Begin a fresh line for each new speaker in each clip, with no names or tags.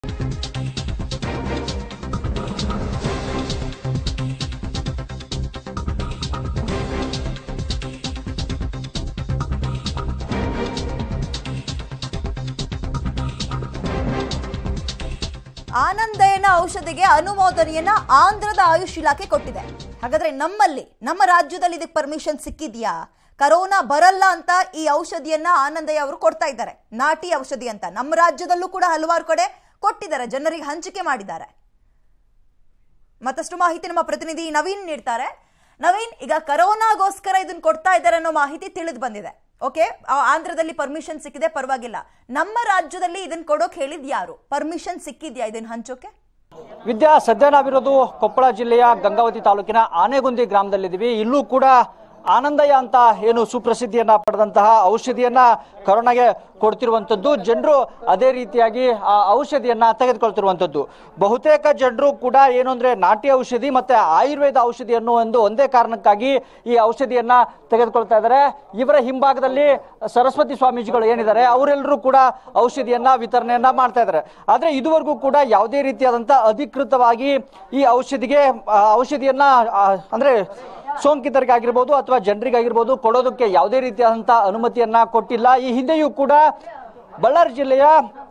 ಆನಂದಯನ ಔಷಧಿಗೆ ಅನುಮೋದನೆಯನ್ನ ಆಂಧ್ರದ ಆಯುಷ್ ಇಲಾಖೆ ಕೊಟ್ಟಿದೆ ಹಾಗಾದ್ರೆ ನಮ್ಮಲ್ಲಿ ನಮ್ಮ ರಾಜ್ಯದಲ್ಲಿ ಇದಕ್ಕೆ ಪರ್ಮಿಷನ್ ಸಿಕ್ಕಿದ್ಯಾ ಕರೋನಾ ಬರಲ್ಲ ಅಂತ ಈ ಔಷಧಿಯನ್ನ ಆನಂದಯ್ಯ ಅವರು ಕೊಡ್ತಾ ಇದ್ದಾರೆ ನಾಟಿ ಔಷಧಿ ಅಂತ ನಮ್ಮ ರಾಜ್ಯದಲ್ಲೂ ಕೂಡ ಹಲವಾರು ಕಡೆ ಕೊಟ್ಟಿದ್ದಾರೆ ಜನರಿಗೆ ಹಂಚಿಕೆ ಮಾಡಿದ್ದಾರೆ ಮತ್ತಷ್ಟು ಮಾಹಿತಿ ನಮ್ಮ ಪ್ರತಿನಿಧಿ ನವೀನ್ ನೀಡ್ತಾರೆ ನವೀನ್ ಈಗ ಕರೋನಾಗೋಸ್ಕರ ಇದನ್ನ ಕೊಡ್ತಾ ಇದ್ದಾರೆ ಅನ್ನೋ ಮಾಹಿತಿ ತಿಳಿದು ಬಂದಿದೆ ಓಕೆ ಆಂಧ್ರದಲ್ಲಿ ಪರ್ಮಿಷನ್ ಸಿಕ್ಕಿದೆ ಪರವಾಗಿಲ್ಲ ನಮ್ಮ ರಾಜ್ಯದಲ್ಲಿ ಇದನ್ನ ಕೊಡೋಕ್ ಹೇಳಿದ್ ಯಾರು ಪರ್ಮಿಷನ್ ಸಿಕ್ಕಿದ್ಯಾ ಇದನ್ನ ಹಂಚೋಕೆ
ವಿದ್ಯಾ ಸದ್ಯ ನಾವಿರೋದು ಕೊಪ್ಪಳ ಜಿಲ್ಲೆಯ ಗಂಗಾವತಿ ತಾಲೂಕಿನ ಆನೆಗುಂದಿ ಗ್ರಾಮದಲ್ಲಿದ್ದೀವಿ ಇಲ್ಲೂ ಕೂಡ ಆನಂದಯ್ಯ ಅಂತ ಏನು ಸುಪ್ರಸಿದ್ಧಿಯನ್ನ ಪಡೆದಂತಹ ಔಷಧಿಯನ್ನ ಕರೋನಾಗೆ ಕೊಡ್ತಿರುವಂತದ್ದು ಜನರು ಅದೇ ರೀತಿಯಾಗಿ ಆ ಔಷಧಿಯನ್ನ ತೆಗೆದುಕೊಳ್ತಿರುವಂತದ್ದು ಬಹುತೇಕ ಜನರು ಕೂಡ ಏನು ಅಂದ್ರೆ ನಾಟಿ ಔಷಧಿ ಮತ್ತೆ ಆಯುರ್ವೇದ ಔಷಧಿ ಅನ್ನೋ ಒಂದು ಒಂದೇ ಕಾರಣಕ್ಕಾಗಿ ಈ ಔಷಧಿಯನ್ನ ತೆಗೆದುಕೊಳ್ತಾ ಇದ್ದಾರೆ ಇವರ ಹಿಂಭಾಗದಲ್ಲಿ ಸರಸ್ವತಿ ಸ್ವಾಮೀಜಿಗಳು ಏನಿದ್ದಾರೆ ಅವರೆಲ್ಲರೂ ಕೂಡ ಔಷಧಿಯನ್ನ ವಿತರಣೆಯನ್ನ ಮಾಡ್ತಾ ಇದ್ದಾರೆ ಆದ್ರೆ ಇದುವರೆಗೂ ಕೂಡ ಯಾವುದೇ ರೀತಿಯಾದಂತ ಅಧಿಕೃತವಾಗಿ ಈ ಔಷಧಿಗೆ ಆ, ಔಷಧಿಯನ್ನ ಆ, ಅಂದ್ರೆ ಸೋಂಕಿತರಿಗಾಗಿರ್ಬೋದು ಅಥವಾ ಜನರಿಗಾಗಿರ್ಬೋದು ಕೊಡೋದಕ್ಕೆ ಯಾವುದೇ ರೀತಿಯಾದಂತ ಅನುಮತಿಯನ್ನ ಕೊಟ್ಟಿಲ್ಲ ಈ ಹಿಂದೆಯೂ ಕೂಡ ಬಳ್ಳಾರಿ ಜಿಲ್ಲೆಯ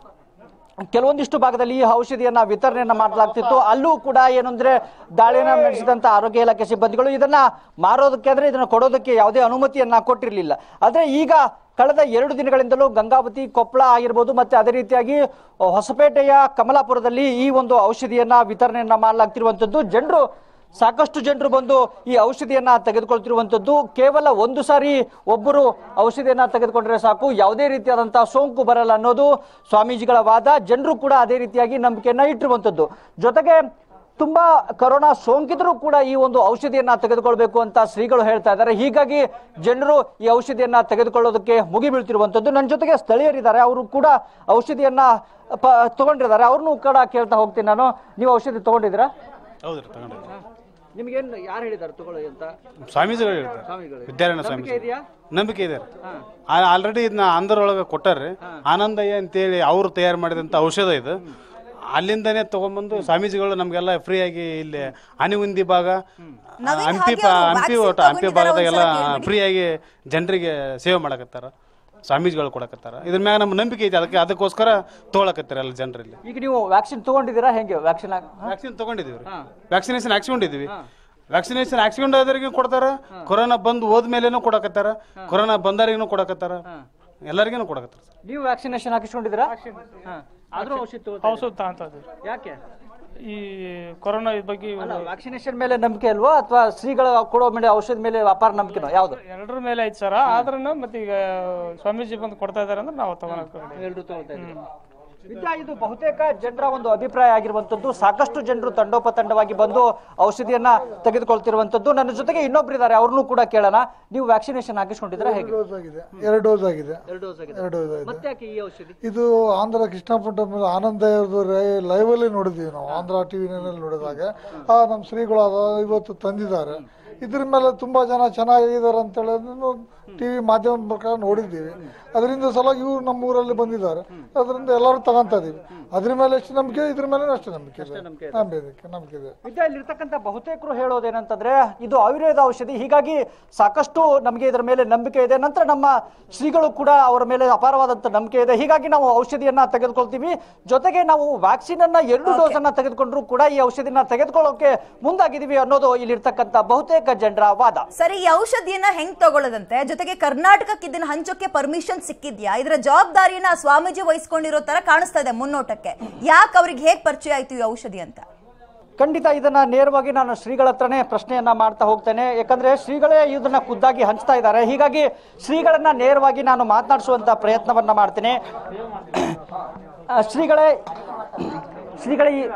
ಕೆಲವೊಂದಿಷ್ಟು ಭಾಗದಲ್ಲಿ ಈ ಔಷಧಿಯನ್ನ ವಿತರಣೆಯನ್ನ ಮಾಡಲಾಗ್ತಿತ್ತು ಅಲ್ಲೂ ಕೂಡ ಏನಂದ್ರೆ ದಾಳಿಯನ್ನ ನಡೆಸಿದಂತ ಆರೋಗ್ಯ ಇಲಾಖೆ ಸಿಬ್ಬಂದಿಗಳು ಇದನ್ನ ಮಾರೋದಕ್ಕೆ ಅಂದ್ರೆ ಇದನ್ನ ಕೊಡೋದಕ್ಕೆ ಯಾವುದೇ ಅನುಮತಿಯನ್ನ ಕೊಟ್ಟಿರಲಿಲ್ಲ ಆದ್ರೆ ಈಗ ಕಳೆದ ಎರಡು ದಿನಗಳಿಂದಲೂ ಗಂಗಾವತಿ ಕೊಪ್ಪಳ ಆಗಿರ್ಬೋದು ಮತ್ತೆ ಅದೇ ರೀತಿಯಾಗಿ ಹೊಸಪೇಟೆಯ ಕಮಲಾಪುರದಲ್ಲಿ ಈ ಒಂದು ಔಷಧಿಯನ್ನ ವಿತರಣೆಯನ್ನ ಮಾಡಲಾಗ್ತಿರುವಂತದ್ದು ಜನರು ಸಾಕಷ್ಟು ಜನರು ಬಂದು ಈ ಔಷಧಿಯನ್ನ ತೆಗೆದುಕೊಳ್ತಿರುವಂತದ್ದು ಕೇವಲ ಒಂದು ಸಾರಿ ಒಬ್ಬರು ಔಷಧಿಯನ್ನ ತೆಗೆದುಕೊಂಡ್ರೆ ಸಾಕು ಯಾವುದೇ ರೀತಿಯಾದಂತಹ ಸೋಂಕು ಬರಲ್ಲ ಅನ್ನೋದು ಸ್ವಾಮೀಜಿಗಳ ವಾದ ಜನರು ಕೂಡ ಅದೇ ರೀತಿಯಾಗಿ ನಂಬಿಕೆಯನ್ನ ಇಟ್ಟಿರುವಂತದ್ದು ಜೊತೆಗೆ ತುಂಬಾ ಕರೋನಾ ಸೋಂಕಿತರು ಕೂಡ ಈ ಒಂದು ಔಷಧಿಯನ್ನ ತೆಗೆದುಕೊಳ್ಬೇಕು ಅಂತ ಶ್ರೀಗಳು ಹೇಳ್ತಾ ಇದ್ದಾರೆ ಹೀಗಾಗಿ ಜನರು ಈ ಔಷಧಿಯನ್ನ ತೆಗೆದುಕೊಳ್ಳೋದಕ್ಕೆ ಮುಗಿ ಬೀಳ್ತಿರುವಂತದ್ದು ನನ್ನ ಜೊತೆಗೆ ಸ್ಥಳೀಯರಿದ್ದಾರೆ ಅವರು ಕೂಡ ಔಷಧಿಯನ್ನ ಪ- ತಗೊಂಡಿದ್ದಾರೆ ಅವ್ರನ್ನೂ ಕೂಡ ಕೇಳ್ತಾ ಹೋಗ್ತೀನಿ ನಾನು ನೀವು ಔಷಧಿ ತಗೊಂಡಿದ್ದೀರಾ
ಹೌದ್ರಿ ತಗೊಂಡಿದ್ರಿ
ನಿಮ್ಗೇನು ಯಾರು ಹೇಳಿದ್ದಾರೆ ತಗೊಳ್ಳಿ ಅಂತ
ಸ್ವಾಮೀಜಿಗಳು ಹೇಳ್ತಾರೆ
ಸ್ವಾಮಿಗಳು
ವಿದ್ಯಾರಣ್ಯ
ನಂಬಿಕೆ
ಸ್ವಾಮೀಜಿ
ಇದೆಯಾ
ನಂಬಿಕೆ ಇದೆ ಆಲ್ರೆಡಿ ಇದನ್ನ ಆಂಧ್ರ ಒಳಗೆ ಕೊಟ್ಟಾರ್ರಿ ಆನಂದಯ್ಯ ಅಂತೇಳಿ ಅವರು ತಯಾರು ಮಾಡಿದಂತ ಔಷಧ ಇದು ಅಲ್ಲಿಂದನೇ ತಗೊಂಡ್ಬಂದು ಸ್ವಾಮೀಜಿಗಳು ನಮ್ಗೆಲ್ಲ ಫ್ರೀ ಆಗಿ ಇಲ್ಲಿ ಆನಿಗುಂದಿ ಭಾಗ
ನವೀನ್
ಹಂಪಿ
ಹಾಗೆ
ಪ-
ಅವ್ರು
ಹಂಪಿ
vaccine
ಒಟ್ಟು ಹಂಪಿ
ತಗೊಂಡಿದ್ದಾರಾ
ಭಾಗದಾಗೆಲ್ಲ
ಒಂದ್ಸಲ ಕೇಳ್ಬಿಡಿ.
ಫ್ರೀ ಆಗಿ ಜನರಿಗೆ ಸೇವೆ ಮಾಡಕತ್ತಾರ ಸ್ವಾಮೀಜಿಗಳು ಕೊಡಕತ್ತಾರ ಇದ್ರ ಮ್ಯಾಗ ನಮ್ಮ ನಂಬಿಕೆ ಐತೆ ಅದಕ್ಕೆ ಅದಕ್ಕೋಸ್ಕರ ತಗೊಳಕತ್ತಾರ ಎಲ್ಲ ಜನರಲ್ಲಿ
ಈಗ ನೀವು ವ್ಯಾಕ್ಸಿನ್ ತಗೊಂಡಿದ್ದೀರಾ ಹೆಂಗೆ ವ್ಯಾಕ್ಸಿನ್
ವ್ಯಾಕ್ಸಿನ್ ತಗೊಂಡಿದೀವಿ ವ್ಯಾಕ್ಸಿನೇಷನ್ ಹಾಕ್ಸ್ಕೊಂಡಿದೀವಿ ವ್ಯಾಕ್ಸಿನೇಷನ್ ಹಾಕ್ಸ್ಕೊಂಡೋದ್ರಿಗೆ ಕೊಡ್ತಾರ ಕೊರೋನಾ ಬಂದು ಹೋದ್ಮೇಲೆನೂ ಕೊಡಕತ್ತಾರ ಕೊರೋನಾ ಬಂದವರಿಗೂ ಕೊಡಕತ್ತಾರ ಎಲ್ಲರಿಗೂ ಕೊಡಕತ್ತಾರ
ನೀವು ವ್ಯಾಕ್ಸಿನೇಷನ್ ಹಾಕಿಸ್ಕೊಂಡಿದ್ದೀರಾ ಹಾ. ಆದ್ರೂ ಔಷಧಿ ತಗೋತಾ
ಔಷಧ ತಗೊಂತ ಇದ್ದೀವಿ
ಇದ್ದೀರಾ? ಯಾಕೆ
ಈ ಕೊರೋನಾ ಇದ್ ಬಗ್ಗೆ
ಅಲ್ಲ ವ್ಯಾಕ್ಸಿನೇಷನ್ ಮೇಲೆ ನಂಬಿಕೆ ಅಲ್ವಾ ಅಥವಾ ಶ್ರೀಗಳ ಕೊಡೋ ಮೇಲೆ ಔಷಧ ಮೇಲೆ ವ್ಯಾಪಾರ ನಂಬಿಕೆನೋ ಯಾವ್ದು
ಎರಡರ ಮೇಲೆ ಐತಿ ಸರ ಆದ್ರೂ ಮತ್ತೆ ಈಗ ಸ್ವಾಮೀಜಿ ಬಂದು ಕೊಡ್ತಾ ಇದಾರೆ ಅಂದ್ರೆ ನಾವು ತಗೊಳಕ್
ಎರಡು ತಗೊಳ್ತಾ ಇದ್ದೀರಾ? ವಿದ್ಯಾ ಇದು ಬಹುತೇಕ ಜನರ ಒಂದು ಅಭಿಪ್ರಾಯ ಆಗಿರುವಂತದ್ದು ಸಾಕಷ್ಟು ಜನರು ತಂಡೋಪತಂಡವಾಗಿ ಬಂದು ಔಷಧಿಯನ್ನ ತೆಗೆದುಕೊಳ್ತಿರುವಂತದ್ದು ನನ್ನ ಜೊತೆಗೆ ಇನ್ನೊಬ್ರು ಇದ್ದಾರೆ ಅವ್ರನ್ನೂ ಕೂಡ ಕೇಳೋಣ ನೀವು ವ್ಯಾಕ್ಸಿನೇಷನ್ ಹಾಕಿಸ್ಕೊಂಡಿದ್ದೀರಾ ಹೇಗೆ
ಡೋಸ್ ಆಗಿದೆ ಎರಡು ಡೋಸ್ ಆಗಿದೆ
ಎರಡು ಡೋಸ್ ಆಗಿದೆ
ಎರಡು ಡೋಸ್ ಆಗಿದೆ
ಮತ್ತೆ ಯಾಕೆ ಈ ಔಷಧಿ
ಇದು ಆಂಧ್ರ ಕೃಷ್ಣಪುಟ್ಟ ಮೇಲೆ ಆನಂದ ಲೈವ್ ಅಲ್ಲಿ ನೋಡಿದ್ವಿ ನಾವು ಆಂಧ್ರ ಟಿವಿನಲ್ಲಿ ನೋಡಿದಾಗ ಆ ನಮ್ಮ ಶ್ರೀಗಳು ಅದ ಇವತ್ತು ತಂದಿದ್ದಾರೆ ಇದ್ರ ಮೇಲೆ ತುಂಬಾ ಜನ ಚೆನ್ನಾಗಿದ್ದಾರೆ ಅಂತ ಹೇಳೋದನ್ನು ಟಿವಿ ಮಾಧ್ಯಮದ ಪ್ರಕಾರ ನೋಡಿದ್ದೀವಿ ಅದರಿಂದ ಸಲುವಾಗಿ ಇವ್ರು ನಮ್ಮ ಊರಲ್ಲಿ ಬಂದಿದ್ದಾರೆ ಅದರಿಂದ ಎಲ್ಲರೂ ತಗೊಂತ ಇದೀವಿ ಅದ್ರ ಮೇಲೆ ಎಷ್ಟು ನಂಬಿಕೆ ಇದ್ರ ಮೇಲೆ ಅಷ್ಟೇ ನಂಬಿಕೆ ಇದೆ ನಂಬಿಕೆ ನಂಬಿಕೆ ಇದೆ
ವಿದ್ಯಾ ಇಲ್ಲಿರ್ತಕ್ಕಂಥ ಬಹುತೇಕರು ಹೇಳೋದೇನಂತಂದ್ರೆ ಇದು ಆಯುರ್ವೇದ ಔಷಧಿ ಹೀಗಾಗಿ ಸಾಕಷ್ಟು ನಮಗೆ ಇದರ ಮೇಲೆ ನಂಬಿಕೆ ಇದೆ ನಂತರ ನಮ್ಮ ಶ್ರೀಗಳು ಕೂಡ ಅವರ ಮೇಲೆ ಅಪಾರವಾದಂತ ನಂಬಿಕೆ ಇದೆ ಹೀಗಾಗಿ ನಾವು ಔಷಧಿಯನ್ನ ತೆಗೆದುಕೊಳ್ತೀವಿ ಜೊತೆಗೆ ನಾವು ವ್ಯಾಕ್ಸಿನ್ ಅನ್ನ ಎರಡು ಡೋಸ್ ಅನ್ನ ತೆಗೆದುಕೊಂಡ್ರು ಕೂಡ ಈ ಔಷಧಿನ ತೆಗೆದುಕೊಳ್ಳೋಕೆ ಮುಂದಾಗಿದ್ದೀವಿ ಅನ್ನೋದು ಇಲ್ಲಿರ್ತಕ್ಕಂಥ ಬಹುತೇಕ ಜನರ ವಾದ
ಸರಿ ಈ ಔಷಧಿಯನ್ನ ಹೆಂಗ್ ತಗೊಳ್ಳೋದಂತೆ ಜೊತೆಗೆ ಕರ್ನಾಟಕಕ್ಕೆ ಇದನ್ನ ಹಂಚೋಕೆ ಪರ್ಮಿಷನ್ ಸಿಕ್ಕಿದ್ಯಾ ಇದರ ಜವಾಬ್ದಾರಿಯನ್ನ ಆ ಸ್ವಾಮೀಜಿ ವಹಿಸ್ಕೊಂಡಿರೋ ತರ ಕಾಣಿಸ್ತಾ ಇದೆ ಮುನ್ನೋಟಕ್ಕೆ ಯಾಕೆ ಅವ್ರಿಗೆ ಹೇಗ್ ಪರಿಚಯ ಆಯ್ತು ಈ ಔಷಧಿ ಅಂತ
ಖಂಡಿತ ಇದನ್ನ ನೇರವಾಗಿ ನಾನು ಶ್ರೀಗಳ ಹತ್ರನೇ ಪ್ರಶ್ನೆಯನ್ನ ಮಾಡ್ತಾ ಹೋಗ್ತೇನೆ ಯಾಕಂದ್ರೆ ಶ್ರೀಗಳೇ ಇದನ್ನ ಖುದ್ದಾಗಿ ಹಂಚ್ತಾ ಇದ್ದಾರೆ ಹೀಗಾಗಿ ಶ್ರೀಗಳನ್ನ ನೇರವಾಗಿ ನಾನು ಮಾತನಾಡಿಸುವಂತ ಪ್ರಯತ್ನವನ್ನ ಮಾಡ್ತೇನೆ ಆ, ಶ್ರೀಗಳೇ ಶ್ರೀಗಳೇ ಈ-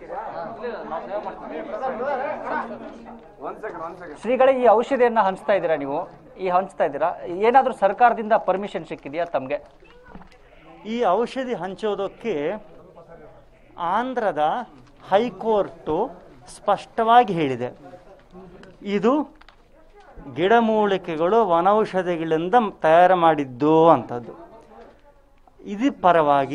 ಶ್ರೀಗಳೇ ಈ ಔಷಧಿಯನ್ನ ಹಂಚ್ತಾ ಇದ್ದೀರಾ ನೀವು ಈ ಹಂಚ್ತಾ ಇದ್ದೀರಾ ಏನಾದ್ರೂ ಸರ್ಕಾರದಿಂದ ಪರ್ಮಿಷನ್ ಸಿಕ್ಕಿದೆಯಾ ತಮ್ಗೆ
ಈ ಔಷಧಿ ಹಂಚೋದಕ್ಕೆ ಆಂಧ್ರದ ಹೈಕೋರ್ಟು ಸ್ಪಷ್ಟವಾಗಿ ಹೇಳಿದೆ ಇದು ಗಿಡಮೂಲಿಕೆಗಳು ವನೌಷಧಿಗಳಿಂದ ತಯಾರು ಮಾಡಿದ್ದು ಅಂಥದ್ದು ಇದು ಪರವಾಗಿ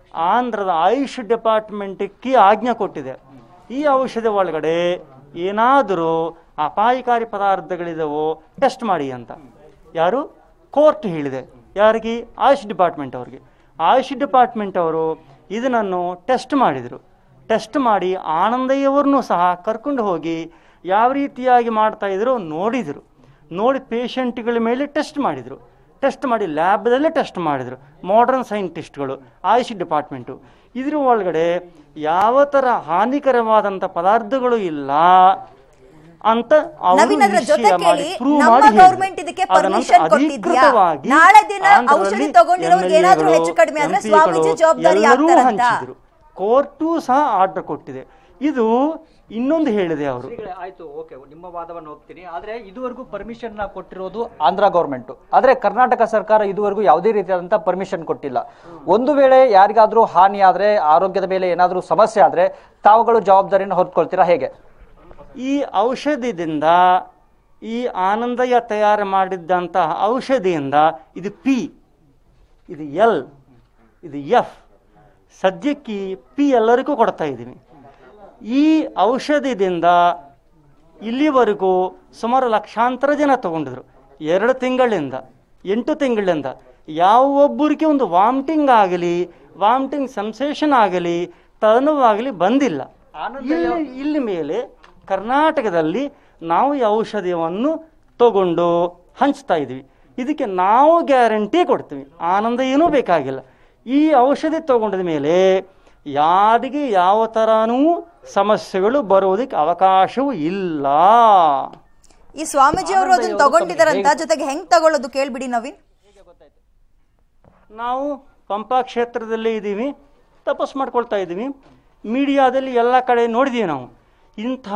ಆಂಧ್ರದ ಆಯುಷ್ ಡಿಪಾರ್ಟ್ಮೆಂಟ್ಗೆ ಆಜ್ಞೆ ಕೊಟ್ಟಿದೆ ಈ ಔಷಧಿ ಒಳಗಡೆ ಏನಾದರೂ ಅಪಾಯಕಾರಿ ಪದಾರ್ಥಗಳಿದಾವೋ ಟೆಸ್ಟ್ ಮಾಡಿ ಅಂತ ಯಾರು ಕೋರ್ಟ್ ಹೇಳಿದೆ ಯಾರಿಗೆ ಆಯುಷ್ ಡಿಪಾರ್ಟ್ಮೆಂಟ್ ಅವ್ರಿಗೆ ಆಯುಷ್ ಡಿಪಾರ್ಟ್ಮೆಂಟ್ ಅವರು ಇದನ್ನು ಟೆಸ್ಟ್ ಮಾಡಿದರು ಟೆಸ್ಟ್ ಮಾಡಿ ಆನಂದಯ್ಯವ್ರನ್ನೂ ಸಹ ಕರ್ಕೊಂಡು ಹೋಗಿ ಯಾವ ರೀತಿಯಾಗಿ ಮಾಡ್ತಾ ಇದ್ರು ನೋಡಿದರು ನೋಡಿ ಪೇಷಂಟ್ಗಳ ಮೇಲೆ ಟೆಸ್ಟ್ ಮಾಡಿದರು ಟೆಸ್ಟ್ ಮಾಡಿ ಲ್ಯಾಬ್ದಲ್ಲೇ ಟೆಸ್ಟ್ ಮಾಡಿದರು ಮಾಡರ್ನ್ ಸೈಂಟಿಸ್ಟ್ಗಳು ಆಯುಷ್ ಡಿಪಾರ್ಟ್ಮೆಂಟು ಇದ್ರ ಒಳಗಡೆ ಯಾವ ಥರ ಹಾನಿಕರವಾದಂಥ ಪದಾರ್ಥಗಳು ಇಲ್ಲ ಅಂತ ಅವರು
ನವೀನ್ ಅದ್ರ
ನಿಶ್ಚಯ
ಜೊತೆ
ಮಾಡಿ
ಕೇಳಿ
prove
ನಮ್ಮ
ಮಾಡಿ ಹೇಳಿದ್ರು.
ಗವರ್ಮೆಂಟ್ ಇದಕ್ಕೆ
ಅದರ
ಪರ್ಮಿಷನ್
ನಂತರ
ಕೊಟ್ಟಿದ್ಯಾ
ಅಧಿಕೃತವಾಗಿ
ನಾಳೆ ದಿನ
ಆಂಧ್ರದಲ್ಲಿ
ಔಷಧಿ ತಗೊಂಡಿರೋರ್ಗೆ ಏನಾದ್ರೂ ಹೆಚ್ಚು ಕಡಿಮೆ ಆದ್ರೆ
MP ಗಳು
ಸ್ವಾಮೀಜಿ ಜವಾಬ್ದಾರಿ
ಎಲ್ಲರೂ
ಆಗ್ತಾರಂತ
ಹಂಚಿದ್ರು ಕೋರ್ಟು ಸಹ ಆರ್ಡರ್ ಕೊಟ್ಟಿದೆ ಇದು ಇನ್ನೊಂದು ಹೇಳಿದೆ ಅವರು
ಶ್ರೀಗಳೇ, ಆಯ್ತು ಓಕೆ ನಿಮ್ಮ ವಾದವನ್ನು ಹೋಗ್ತೀನಿ ಆದ್ರೆ ಇದುವರೆಗೂ ಪರ್ಮಿಷನ್ ಕೊಟ್ಟಿರೋದು ಆಂಧ್ರ ಗೌರ್ಮೆಂಟ್ ಆದ್ರೆ ಕರ್ನಾಟಕ ಸರ್ಕಾರ ಇದುವರೆಗೂ ಯಾವುದೇ ರೀತಿಯಾದಂತ ಪರ್ಮಿಷನ್ ಕೊಟ್ಟಿಲ್ಲ ಒಂದು ವೇಳೆ ಯಾರಿಗಾದ್ರೂ ಹಾನಿ ಆದ್ರೆ ಆರೋಗ್ಯದ ಮೇಲೆ ಏನಾದ್ರೂ ಸಮಸ್ಯೆ ಆದ್ರೆ ತಾವುಗಳು ಜವಾಬ್ದಾರಿಯನ್ನು ಹೊತ್ಕೊಳ್ತೀರಾ ಹೇಗೆ
ಈ ಔಷಧಿದಿಂದ ಈ ಆನಂದಯ್ಯ ತಯಾರು ಮಾಡಿದ್ದಂತಹ ಔಷಧಿಯಿಂದ ಇದು ಪಿ ಇದು ಎಲ್ ಇದು ಎಫ್ ಸದ್ಯಕ್ಕೆ ಪಿ ಎಲ್ಲರಿಗೂ ಕೊಡ್ತಾ ಇದ್ದೀವಿ ಈ ಔಷಧಿದಿಂದ ಇಲ್ಲಿವರೆಗೂ ಸುಮಾರು ಲಕ್ಷಾಂತರ ಜನ ತಗೊಂಡಿದ್ರು ಎರಡು ತಿಂಗಳಿಂದ ಎಂಟು ತಿಂಗಳಿಂದ ಯಾವೊಬ್ಬರಿಗೆ ಒಂದು ವಾಮಿಟಿಂಗ್ ಆಗಲಿ ವಾಮಿಟಿಂಗ್ ಸೆನ್ಸೇಷನ್ ಆಗಲಿ ತಲೆನೋವಾಗಲಿ ಬಂದಿಲ್ಲ ಇಲ್ಲಿ ಇಲ್ಲಿ ಮೇಲೆ ಕರ್ನಾಟಕದಲ್ಲಿ ನಾವು ಈ ಔಷಧಿಯನ್ನು ತಗೊಂಡು ಹಂಚ್ತಾ ಇದ್ವಿ ಇದಕ್ಕೆ ನಾವು ಗ್ಯಾರಂಟಿ ಕೊಡ್ತೀವಿ ಆನಂದ ಏನೂ ಬೇಕಾಗಿಲ್ಲ ಈ ಔಷಧಿ ತಗೊಂಡ ಮೇಲೆ ಯಾರಿಗೆ ಯಾವ ಥರನೂ ಸಮಸ್ಯೆಗಳು ಬರೋದಕ್ಕೆ ಅವಕಾಶವೂ ಇಲ್ಲ
ಈ ಸ್ವಾಮೀಜಿ ಅವರು ಅದನ್ನ ತಗೊಂಡಿದಾರಂತ ಜೊತೆಗೆ ಹೆಂಗ್ ತಗೊಳ್ಳೋದು ಕೇಳ್ಬಿಡಿ ನವೀನ್
ನಾವು ಪಂಪಾ ಕ್ಷೇತ್ರದಲ್ಲೇ ಇದ್ದೀವಿ ತಪಸ್ ಮಾಡ್ಕೊಳ್ತಾ ಇದ್ದೀವಿ ಮೀಡಿಯಾದಲ್ಲಿ ಎಲ್ಲ ಕಡೆ ನೋಡಿದ್ದೀವಿ ನಾವು ಇಂಥ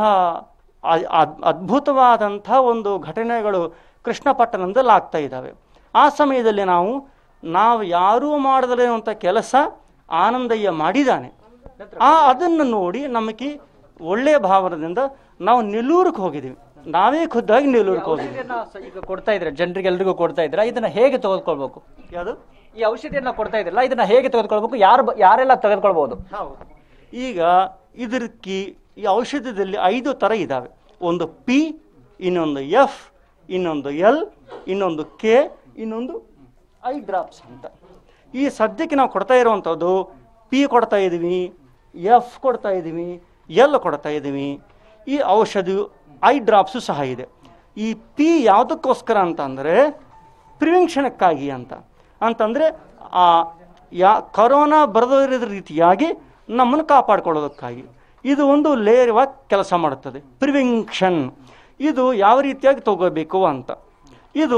ಅ- ಅದ್- ಅದ್ಭುತವಾದಂಥ ಒಂದು ಘಟನೆಗಳು ಕೃಷ್ಣಪಟ್ಟಣದಲ್ಲಿ ಆಗ್ತಾ ಇದ್ದಾವೆ ಆ ಸಮಯದಲ್ಲಿ ನಾವು ನಾವು ಯಾರೂ ಮಾಡದಲೇ ಅಂತ ಕೆಲಸ ಆನಂದಯ್ಯ ಮಾಡಿದ್ದಾನೆ ಆ ಅದನ್ನು ನೋಡಿ ನಮಗೆ ಒಳ್ಳೆಯ ಭಾವನದಿಂದ ನಾವು ನೆಲ್ಲೂರಿಗೆ ಹೋಗಿದ್ದೀವಿ ನಾವೇ ಖುದ್ದಾಗಿ ನೆಲ್ಲೂರಿಗೆ ಹೋಗಿದ್ದೀವಿ
ಔಷಧಿಯನ್ನ ಸ- ಈಗ ಕೊಡ್ತಾ ಇದ್ರೆ ಜನರಿಗೆ ಎಲ್ರಿಗೂ ಕೊಡ್ತಾ ಇದ್ರ ಇದನ್ನ ಹೇಗೆ ತೆಗೆದುಕೊಳ್ಬೇಕು
ಯಾವುದು
ಈ ಔಷಧಿಯನ್ನ ಕೊಡ್ತಾ ಇದ್ರಲ್ಲ ಇದನ್ನ ಹೇಗೆ ತೆಗೆದುಕೊಳ್ಬೇಕು ಯಾರು ಬ- ಯಾರೆಲ್ಲ ತೆಗೆದುಕೊಳ್ಬಹುದು
ಹೌದು ಈಗ ಇದಕ್ಕೆ ಈ ಔಷಧದಲ್ಲಿ ಐದು ಥರ ಇದ್ದಾವೆ ಒಂದು ಪಿ ಇನ್ನೊಂದು ಎಫ್ ಇನ್ನೊಂದು ಎಲ್ ಇನ್ನೊಂದು ಕೆ ಇನ್ನೊಂದು ಐ ಡ್ರಾಪ್ಸ್ ಅಂತ ಈ ಸದ್ಯಕ್ಕೆ ನಾವು ಕೊಡ್ತಾ ಇರುವಂಥದ್ದು ಪಿ ಕೊಡ್ತಾ ಇದ್ದೀವಿ ಎಫ್ ಕೊಡ್ತಾ ಇದ್ದೀವಿ ಎಲ್ ಕೊಡ್ತಾ ಇದ್ದೀವಿ ಈ ಔಷಧಿ ಐ ಡ್ರಾಪ್ಸು ಸಹ ಇದೆ ಈ ಪಿ ಯಾವುದಕ್ಕೋಸ್ಕರ ಅಂತಂದರೆ ಪ್ರಿವೆನ್ಷನಕ್ಕಾಗಿ ಅಂತ ಅಂತಂದರೆ ಆ ಯಾ ಕರೋನಾ ಬರದಿರೋ ರೀತಿಯಾಗಿ ನಮ್ಮನ್ನು ಕಾಪಾಡ್ಕೊಳ್ಳೋದಕ್ಕಾಗಿ ಇದು ಒಂದು ಲೇಯರ್ವಾಗಿ ಕೆಲಸ ಮಾಡುತ್ತದೆ ಪ್ರಿವೆನ್ಷನ್ ಇದು ಯಾವ ರೀತಿಯಾಗಿ ತಗೋಬೇಕು ಅಂತ ಇದು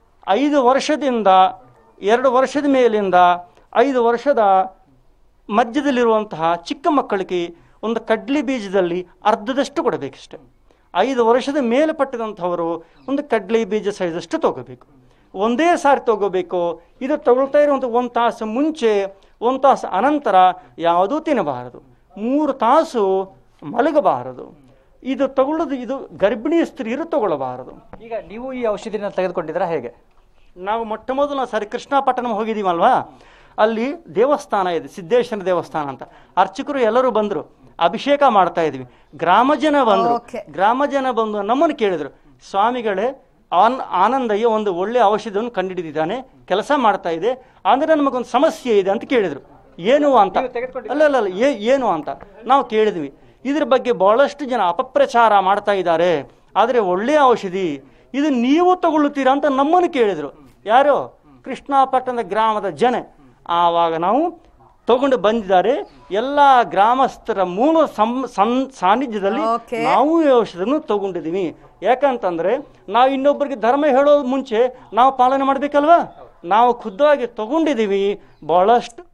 ಐದು ವರ್ಷದಿಂದ ಎರಡು ವರ್ಷದ ಮೇಲಿಂದ ಐದು ವರ್ಷದ ಮಧ್ಯದಲ್ಲಿರುವಂತಹ ಚಿಕ್ಕ ಮಕ್ಕಳಿಗೆ ಒಂದು ಕಡ್ಲಿ ಬೀಜದಲ್ಲಿ ಅರ್ಧದಷ್ಟು ಕೊಡಬೇಕಷ್ಟೆ ಐದು ವರ್ಷದ ಮೇಲ್ಪಟ್ಟದಂಥವರು ಒಂದು ಕಡ್ಲಿ ಬೀಜ ಸೈಜಷ್ಟು ತಗೋಬೇಕು ಒಂದೇ ಸಾರಿ ತಗೋಬೇಕು ಇದು ತಗೊಳ್ತಾ ಇರುವಂಥ ಒಂದು ತಾಸು ಮುಂಚೆ ಒಂದು ತಾಸು ಅನಂತರ ಯಾವುದೂ ತಿನ್ನಬಾರದು ಮೂರು ತಾಸು ಮಲಗಬಾರದು ಇದು ತಗೊಳ್ಳೋದು ಇದು ಗರ್ಭಿಣಿ ಸ್ತ್ರೀಯರು ತಗೊಳ್ಳಬಾರದು
ಈಗ ನೀವು ಈ ಔಷಧಿನ ತೆಗೆದುಕೊಂಡಿದ್ರ ಹೇಗೆ
ನಾವು ಮೊಟ್ಟ ಮೊದಲ ಸಾರಿ ಕೃಷ್ಣಪಟ್ಟಣಂ ಹೋಗಿದ್ದೀವಲ್ವಾ ಅಲ್ಲಿ ದೇವಸ್ಥಾನ ಇದೆ ಸಿದ್ದೇಶ್ವರ ದೇವಸ್ಥಾನ ಅಂತ ಅರ್ಚಕರು ಎಲ್ಲರೂ ಬಂದರು ಅಭಿಷೇಕ ಮಾಡ್ತಾ ಇದ್ವಿ ಗ್ರಾಮ ಜನ ಬಂದರು
Okay.
ಗ್ರಾಮ ಜನ ಬಂದು ನಮ್ಮನ್ನು ಕೇಳಿದ್ರು ಸ್ವಾಮಿಗಳೇ ಆನ್ ಆನಂದಯ್ಯ ಒಂದು ಒಳ್ಳೆ ಔಷಧಿಯನ್ನು ಕಂಡುಹಿಡಿದಿದ್ದಾನೆ ಕೆಲಸ ಮಾಡ್ತಾ ಇದೆ ಅಂದರೆ ನಮಗೊಂದು ಸಮಸ್ಯೆ ಇದೆ ಅಂತ ಕೇಳಿದ್ರು ಏನು ಅಂತ ಅಲ್ಲ ಅಲ್ಲ ಅಲ್ಲ ಏ- ಏನು ಅಂತ ನಾವು ಕೇಳಿದ್ವಿ ಇದ್ರ ಬಗ್ಗೆ ಬಹಳಷ್ಟು ಜನ ಅಪಪ್ರಚಾರ ಮಾಡ್ತಾ ಇದ್ದಾರೆ ಆದರೆ ಒಳ್ಳೆಯ ಔಷಧಿ ಇದು ನೀವು ತಗೊಳ್ಳುತ್ತೀರಾ ಅಂತ ನಮ್ಮನ್ನು ಕೇಳಿದ್ರು ಯಾರು ಕೃಷ್ಣಪಟ್ಟಣದ ಗ್ರಾಮದ ಜನ ಆವಾಗ ನಾವು ತಗೊಂಡು ಬಂದಿದ್ದಾರೆ ಎಲ್ಲ ಗ್ರಾಮಸ್ಥರ ಮೂಲ ಸಂ ಸಂ- ಸಾನ್ನಿಧ್ಯದಲ್ಲಿ
Okay.
ನಾವು ಈ ಔಷಧವನ್ನು ತಗೊಂಡಿದ್ದೀವಿ ಯಾಕಂತಂದ್ರೆ ನಾವು ಇನ್ನೊಬ್ಬರಿಗೆ ಧರ್ಮ ಹೇಳೋ ಮುಂಚೆ ನಾವು ಪಾಲನೆ ಮಾಡಬೇಕಲ್ವಾ ನಾವು ಖುದ್ದಾಗಿ ತಗೊಂಡಿದ್ದೀವಿ ಬಹಳಷ್ಟು